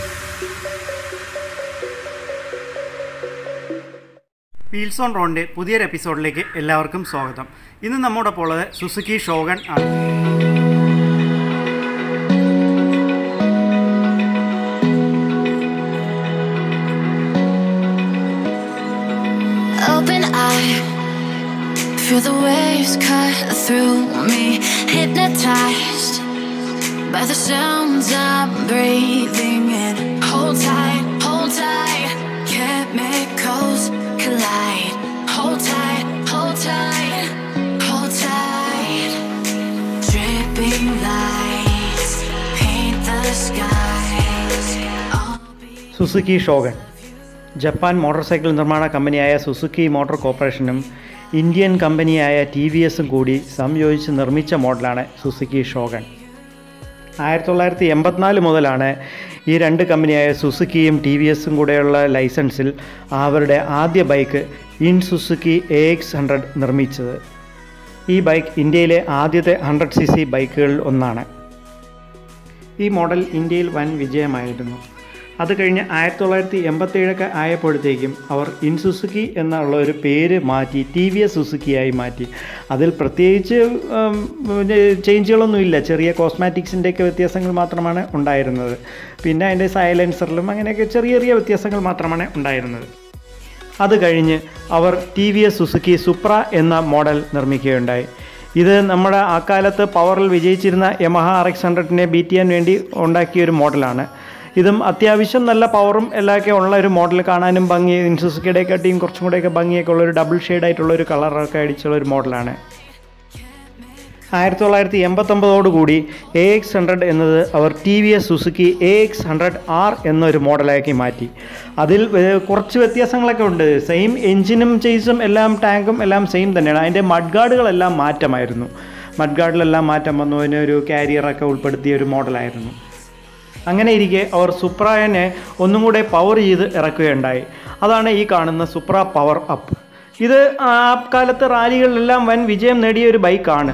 Wheels on റോഡിൻ്റെ പുതിയൊരു എപ്പിസോഡിലേക്ക് എല്ലാവർക്കും സ്വാഗതം ഇന്ന് നമ്മോടൊപ്പം ഉള്ളത് സുസുക്കി ഷോഗൺ ആണ് Open eye, feel the waves cut through me. Hypnotized by the sounds I'm breathing in. Hold tight, hold tight. Chemicals collide. Hold tight, hold tight, hold tight. Dripping lights paint the skies. I'll be Suzuki Shogun Japan motor cycle നിർമ്മാണ കമ്പനിയായ Suzuki motor കോർപ്പറേഷനും Indian കമ്പനിയായ T V എസും കൂടി സംയോജിച്ച് നിർമ്മിച്ച മോഡലാണ് Suzuki Shogun ആയിരത്തി തൊള്ളായിരത്തി എൺപത്തിനാല് മുതലാണ് ഈ രണ്ട് കമ്പനിയായ സുസുക്കിയും ടി വി എസും കൂടെയുള്ള ലൈസൻസിൽ അവരുടെ ആദ്യ bike in Suzuki A X hundred നിർമ്മിച്ചത് ഈ ബൈക്ക് ഇന്ത്യയിലെ ആദ്യത്തെ ഹൺഡ്രഡ് സി സി ബൈക്കുകളിൽ ഒന്നാണ് ഈ മോഡൽ ഇന്ത്യയിൽ വൻ വിജയമായിരുന്നു അത് കഴിഞ്ഞ് ആയിരത്തി തൊള്ളായിരത്തി എൺപത്തേഴൊക്കെ ആയപ്പോഴത്തേക്കും അവർ ഇൻ സുസുക്കി എന്നുള്ള ഒരു പേര് മാറ്റി ടി വി എസ് സുസുക്കിയായി മാറ്റി അതിൽ പ്രത്യേകിച്ച് ഉം, പിന്നെ ചേഞ്ചുകളൊന്നുമില്ല ചെറിയ കോസ്മാറ്റിക്സിൻ്റെയൊക്കെ വ്യത്യാസങ്ങൾ മാത്രമാണ് ഉണ്ടായിരുന്നത് പിന്നെ അതിൻ്റെ സൈലൻസറിലും അങ്ങനെയൊക്കെ ചെറിയ ചെറിയ വ്യത്യാസങ്ങൾ മാത്രമാണ് ഉണ്ടായിരുന്നത് അത് കഴിഞ്ഞ് അവർ T V S Suzuki Supra എന്ന മോഡൽ നിർമ്മിക്കുകയുണ്ടായി ഇത് നമ്മുടെ ആ കാലത്ത് പവറിൽ വിജയിച്ചിരുന്ന യമഹ ആർ എക്സ് ഹൺഡ്രഡിനെ ബീറ്റ് ചെയ്യാൻ വേണ്ടി ഉണ്ടാക്കിയ ഒരു മോഡലാണ് ഇതും അത്യാവശ്യം നല്ല പവറും എല്ലാമൊക്കെ ഉള്ള ഒരു മോഡൽ കാണാനും ഭംഗി സുസുക്കിയുടെയൊക്കെയും കുറച്ചും കൂടെയൊക്കെ ഭംഗിയൊക്കെ ഉള്ള ഒരു ഡബിൾ ഷെയ്ഡായിട്ടുള്ള ഒരു കളറൊക്കെ അടിച്ചുള്ള ഒരു മോഡലാണ് ആയിരത്തി തൊള്ളായിരത്തി എൺപത്തൊമ്പതോടുകൂടി എ എക്സ് ഹൺഡ്രഡ് എന്നത് അവർ T V S Suzuki A X hundred R എന്നൊരു മോഡലാക്കി മാറ്റി അതിൽ ഏർ, കുറച്ച് വ്യത്യാസങ്ങളൊക്കെ ഉണ്ട് സെയിം എഞ്ചിനും ചേസും എല്ലാം ടാങ്കും എല്ലാം സെയിം തന്നെയാണ് അതിൻ്റെ മഡ് ഗാർഡുകളെല്ലാം മാറ്റമായിരുന്നു മഡ് ഗാർഡിലെല്ലാം മാറ്റം വന്നു അതിനൊരു കാരിയറൊക്കെ ഉൾപ്പെടുത്തിയ ഒരു മോഡലായിരുന്നു അങ്ങനെ ഇരിക്കെ അവർ സുപ്രായനെ ഒന്നും കൂടെ പവർ ചെയ്ത് ഇറക്കുകയുണ്ടായി അതാണ് ഈ കാണുന്ന സുപ്ര പവർ അപ്പ് ഇത് ആ കാലത്ത് റാലികളിലെല്ലാം വൻ വിജയം നേടിയ ഒരു ബൈക്കാണ്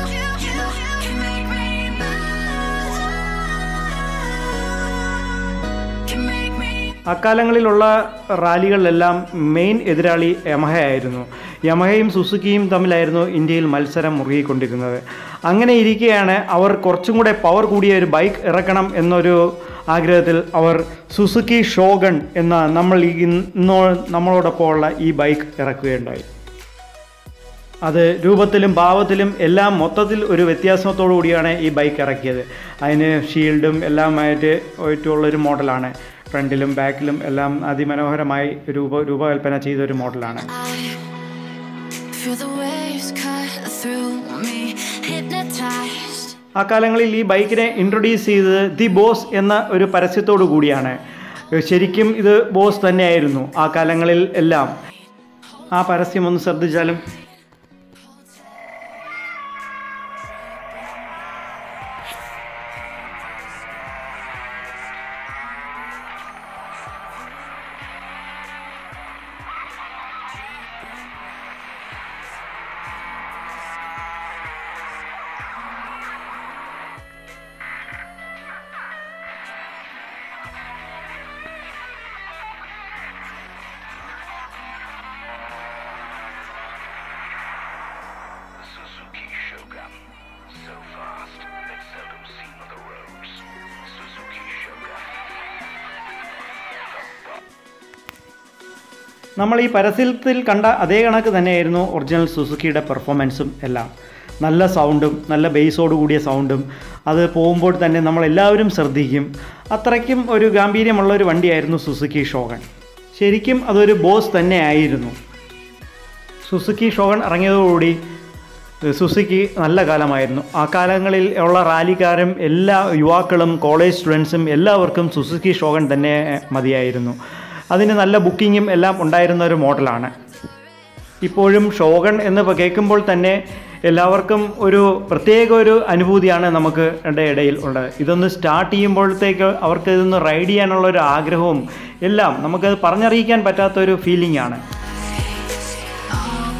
അക്കാലങ്ങളിലുള്ള റാലികളിലെല്ലാം മെയിൻ എതിരാളി യമഹയായിരുന്നു യമഹയും സുസുക്കിയും തമ്മിലായിരുന്നു ഇന്ത്യയിൽ മത്സരം മുറുകിക്കൊണ്ടിരുന്നത് അങ്ങനെ ഇരിക്കെയാണ് അവർ കുറച്ചും കൂടെ പവർ കൂടിയ ഒരു ബൈക്ക് ഇറക്കണം എന്നൊരു ആഗ്രഹത്തിൽ അവർ സുസുക്കി ഷോഗൺ എന്ന നമ്മൾ ഈ ഇന്നോ നമ്മളോടൊപ്പം ഉള്ള ഈ ബൈക്ക് ഇറക്കുകയുണ്ടായി അത് രൂപത്തിലും ഭാവത്തിലും എല്ലാം മൊത്തത്തിൽ ഒരു വ്യത്യാസത്തോടു കൂടിയാണ് ഈ ബൈക്ക് ഇറക്കിയത് അതിന് ഷീൽഡും എല്ലാമായിട്ട് ആയിട്ടുള്ളൊരു മോഡലാണ് ഫ്രണ്ടിലും ബാക്കിലും എല്ലാം അതിമനോഹരമായി രൂപ രൂപകൽപ്പന ചെയ്ത ഒരു മോഡലാണ് I feel the waves cut through me, hypnotized. ആ കാലങ്ങളിൽ ഈ ബൈക്കിനെ ഇൻട്രൊഡ്യൂസ് ചെയ്തത് ദി ബോസ് എന്ന ഒരു പരസ്യത്തോടു കൂടിയാണ് ശരിക്കും ഇത് ബോസ് തന്നെയായിരുന്നു ആ കാലങ്ങളിൽ എല്ലാം ആ പരസ്യം ഒന്ന് ശ്രദ്ധിച്ചാലും Suzuki Shogun. So fast, it's seldom seen on the roads. Suzuki Shogun. നമ്മൾ ഈ പരസ്യത്തിൽ കണ്ട അതേ കണക്ക് തന്നെയായിരുന്നു ഒറിജിനൽ സുസുക്കിയുടെ പെർഫോമൻസും എല്ലാം നല്ല സൗണ്ടും നല്ല ബേസോട് കൂടിയ സൗണ്ടും അത് പോകുമ്പോൾ തന്നെ നമ്മളെല്ലാവരും ശ്രദ്ധിക്കും അത്രയ്ക്കും ഒരു ഗാംഭീര്യമുള്ള ഒരു വണ്ടിയായിരുന്നു സുസുക്കി ഷോഗൺ ശരിക്കും അതൊരു ബോസ് തന്നെയായിരുന്നു സുസുക്കി ഷോഗൺ ഇറങ്ങിയതോടുകൂടി സുസുക്കി നല്ല കാലമായിരുന്നു ആ കാലങ്ങളിൽ ഉള്ള റാലിക്കാരും എല്ലാ യുവാക്കളും കോളേജ് സ്റ്റുഡൻസും എല്ലാവർക്കും സുസുക്കി ഷോഗൺ തന്നെ മതിയായിരുന്നു അതിന് നല്ല ബുക്കിങ്ങും എല്ലാം ഉണ്ടായിരുന്ന ഒരു മോഡലാണ് ഇപ്പോഴും ഷോഗൺ എന്ന് പ- കേൾക്കുമ്പോൾ തന്നെ എല്ലാവർക്കും ഒരു പ്രത്യേക ഒരു അനുഭൂതിയാണ് നമുക്ക് ടെ ഇടയിൽ ഉള്ളത് ഇതൊന്ന് സ്റ്റാർട്ട് ചെയ്യുമ്പോഴത്തേക്ക് അവർക്ക് ഇതൊന്ന് റൈഡ് ചെയ്യാനുള്ള ഒരു ആഗ്രഹവും എല്ലാം നമുക്കത് പറഞ്ഞറിയിക്കാൻ പറ്റാത്ത ഒരു ഫീലിംഗ് ആണ് All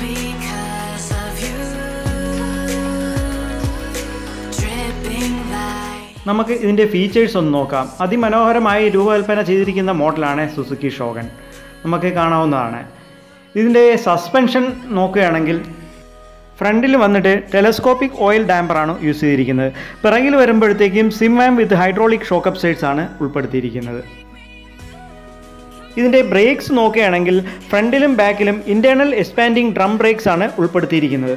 because of you. Dripping light. നമുക്ക് ഇതിൻ്റെ ഫീച്ചേഴ്സ് ഒന്ന് നോക്കാം അതിമനോഹരമായി രൂപകൽപ്പന ചെയ്തിരിക്കുന്ന മോഡലാണ് സുസുക്കി ഷോഗൻ നമുക്ക് കാണാവുന്നതാണ് ഇതിൻ്റെ സസ്പെൻഷൻ നോക്കുകയാണെങ്കിൽ ഫ്രണ്ടിൽ വന്നിട്ട് ടെലസ്കോപ്പിക് ഓയിൽ ഡാമ്പറാണ് യൂസ് ചെയ്തിരിക്കുന്നത് പിറകിൽ വരുമ്പോഴത്തേക്കും സിംവാം വിത്ത് ഹൈഡ്രോളിക് ഷോക്ക് അപ്സൈഡ്സ് ആണ് ഉൾപ്പെടുത്തിയിരിക്കുന്നത് ഇതിൻ്റെ ബ്രേക്സ് നോക്കുകയാണെങ്കിൽ ഫ്രണ്ടിലും ബാക്കിലും ഇൻറ്റേർണൽ എക്സ്പാൻഡിങ് ഡ്രം ബ്രേക്സ് ആണ് ഉൾപ്പെടുത്തിയിരിക്കുന്നത്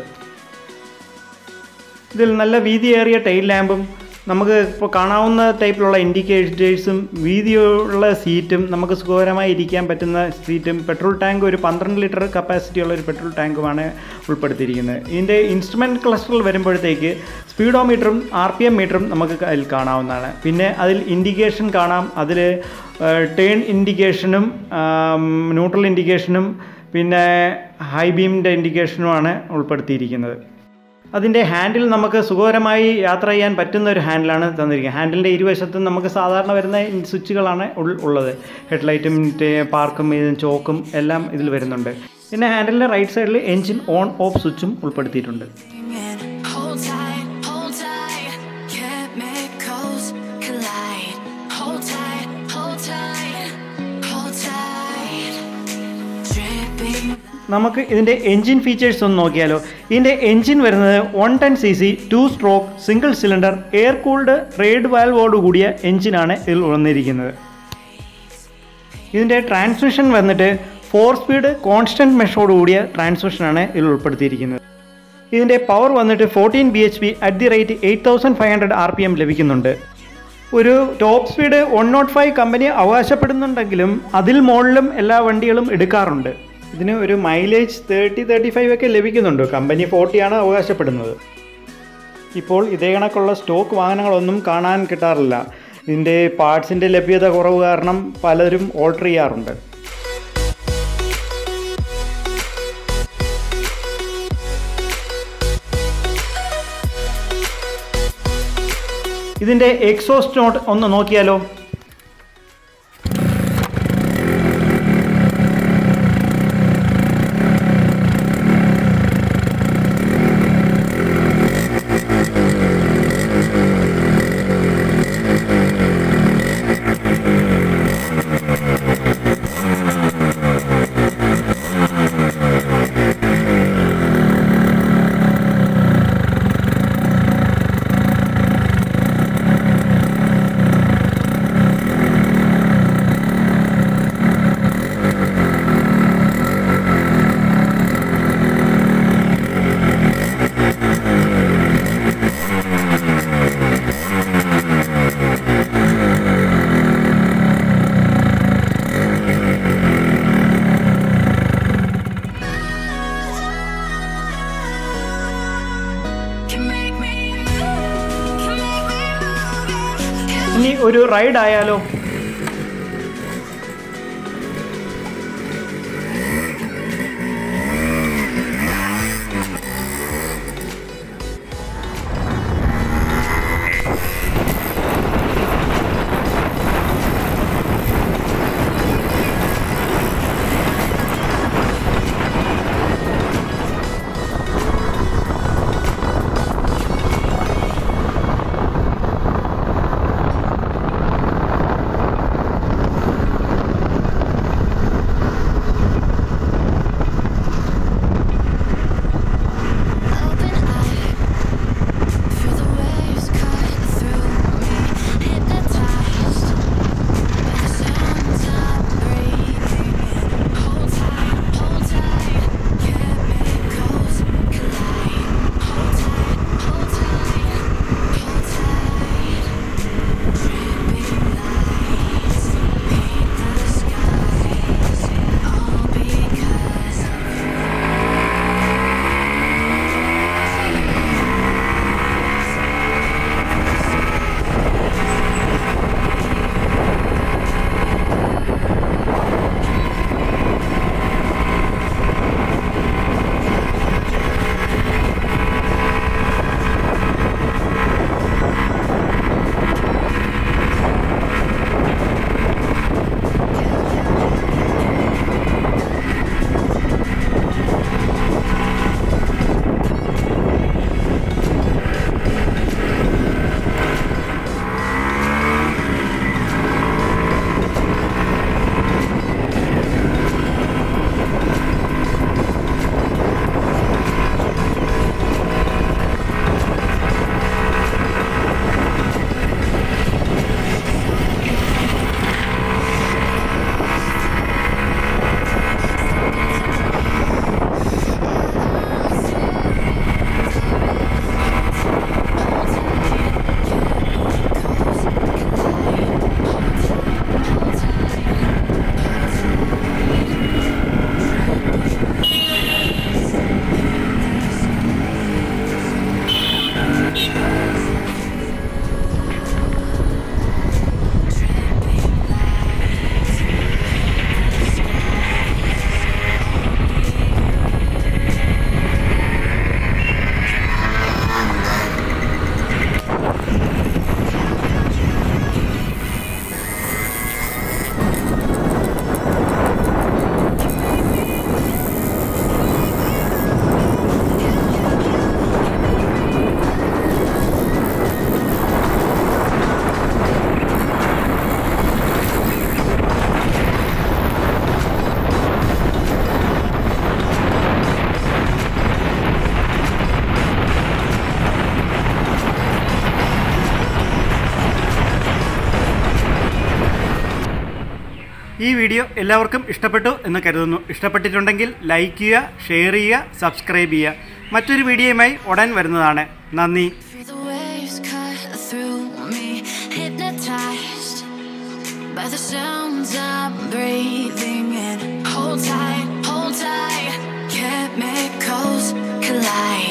ഇതിൽ നല്ല വീതിയേറിയ ടൈൽ ലാമ്പും നമുക്ക് ഇപ്പോൾ കാണാവുന്ന ടൈപ്പിലുള്ള ഇൻഡിക്കേറ്റേഴ്സും വീതിയുള്ള സീറ്റും നമുക്ക് സുഖകരമായി ഇരിക്കാൻ പറ്റുന്ന സീറ്റും പെട്രോൾ ടാങ്ക് ഒരു പന്ത്രണ്ട് ലിറ്റർ കപ്പാസിറ്റി ഉള്ള ഒരു പെട്രോൾ ടാങ്കുമാണ് ഉൾപ്പെടുത്തിയിരിക്കുന്നത് ഇതിൻ്റെ ഇൻസ്ട്രുമെൻറ്റ് ക്ലസ്റ്ററിൽ വരുമ്പോഴത്തേക്ക് സ്പീഡോമീറ്ററും ആർ പി എം മീറ്ററും നമുക്ക് അതിൽ കാണാവുന്നതാണ് പിന്നെ അതിൽ ഇൻഡിക്കേഷൻ കാണാം അതിൽ ടേൺ ഇൻഡിക്കേഷനും ന്യൂട്രൽ ഇൻഡിക്കേഷനും പിന്നെ ഹൈ ബീമിൻ്റെ ഇൻഡിക്കേഷനുമാണ് ഉൾപ്പെടുത്തിയിരിക്കുന്നത് അതിൻ്റെ ഹാൻഡിൽ നമുക്ക് സുഖകരമായി യാത്ര ചെയ്യാൻ പറ്റുന്ന ഒരു ഹാൻഡിലാണ് തന്നിരിക്കുന്നത് ഹാൻഡിലിൻ്റെ ഇരുവശത്തും നമുക്ക് സാധാരണ വരുന്ന സ്വിച്ചുകളാണ് ഉൾ- ഉള്ളത് ഹെഡ്ലൈറ്റും പാർക്കും ഇതും ചോക്കും എല്ലാം ഇതിൽ വരുന്നുണ്ട് പിന്നെ ഹാൻഡിലിൻ്റെ റൈറ്റ് സൈഡിൽ എൻജിൻ ഓൺ ഓഫ് സ്വിച്ചും ഉൾപ്പെടുത്തിയിട്ടുണ്ട് Hold tight, hold tight. Chemicals collide. Hold tight, hold tight, hold tight. Dripping. നമുക്ക് ഇതിൻ്റെ എൻജിൻ ഫീച്ചേഴ്സ് ഒന്ന് നോക്കിയാലോ ഇതിൻ്റെ എൻജിൻ വരുന്നത് one ten C C two stroke single cylinder air cooled reed വാൽവോട് കൂടിയ എൻജിനാണ് ഇതിൽ വന്നിരിക്കുന്നത് ഇതിൻ്റെ ട്രാൻസ്മിഷൻ വന്നിട്ട് ഫോർ സ്പീഡ് കോൺസ്റ്റൻറ്റ് മെഷോട് കൂടിയ ട്രാൻസ്മിഷനാണ് ഇതിൽ ഉൾപ്പെടുത്തിയിരിക്കുന്നത് ഇതിൻ്റെ പവർ വന്നിട്ട് fourteen B H P at the rate eight thousand five hundred R P M ലഭിക്കുന്നുണ്ട് ഒരു top speed one nought five company അവകാശപ്പെടുന്നുണ്ടെങ്കിലും അതിൽ മുകളിലും എല്ലാ വണ്ടികളും എടുക്കാറുണ്ട് ഇതിന് ഒരു മൈലേജ് തേർട്ടി തേർട്ടി ഫൈവ് ഒക്കെ ലഭിക്കുന്നുണ്ട് കമ്പനി ഫോർട്ടിയാണ് അവകാശപ്പെടുന്നത് ഇപ്പോൾ ഇതേ കണക്കുള്ള സ്റ്റോക്ക് വാഹനങ്ങളൊന്നും കാണാൻ കിട്ടാറില്ല ഇതിൻ്റെ പാർട്സിൻ്റെ ലഭ്യത കുറവ് കാരണം പലരും ഓർഡർ ചെയ്യാറുണ്ട് ഇതിൻ്റെ എക്സോസ്റ്റ് നോട്ട് ഒന്ന് നോക്കിയാലോ Can make me move, can make me move, yeah. ഇനി ഒരു റൈഡ് ആയാലോ ഈ വീഡിയോ എല്ലാവർക്കും ഇഷ്ടപ്പെട്ടു എന്ന് കരുതുന്നു ഇഷ്ടപ്പെട്ടിട്ടുണ്ടെങ്കിൽ ലൈക്ക് ചെയ്യുക ഷെയർ ചെയ്യുക സബ്സ്ക്രൈബ് ചെയ്യുക മറ്റൊരു വീഡിയോയുമായി ഉടൻ വരുന്നതാണ് നന്ദി Feel the waves cut through me, hypnotized by the sounds I'm breathing in. Hold tight, hold tight, chemicals collide.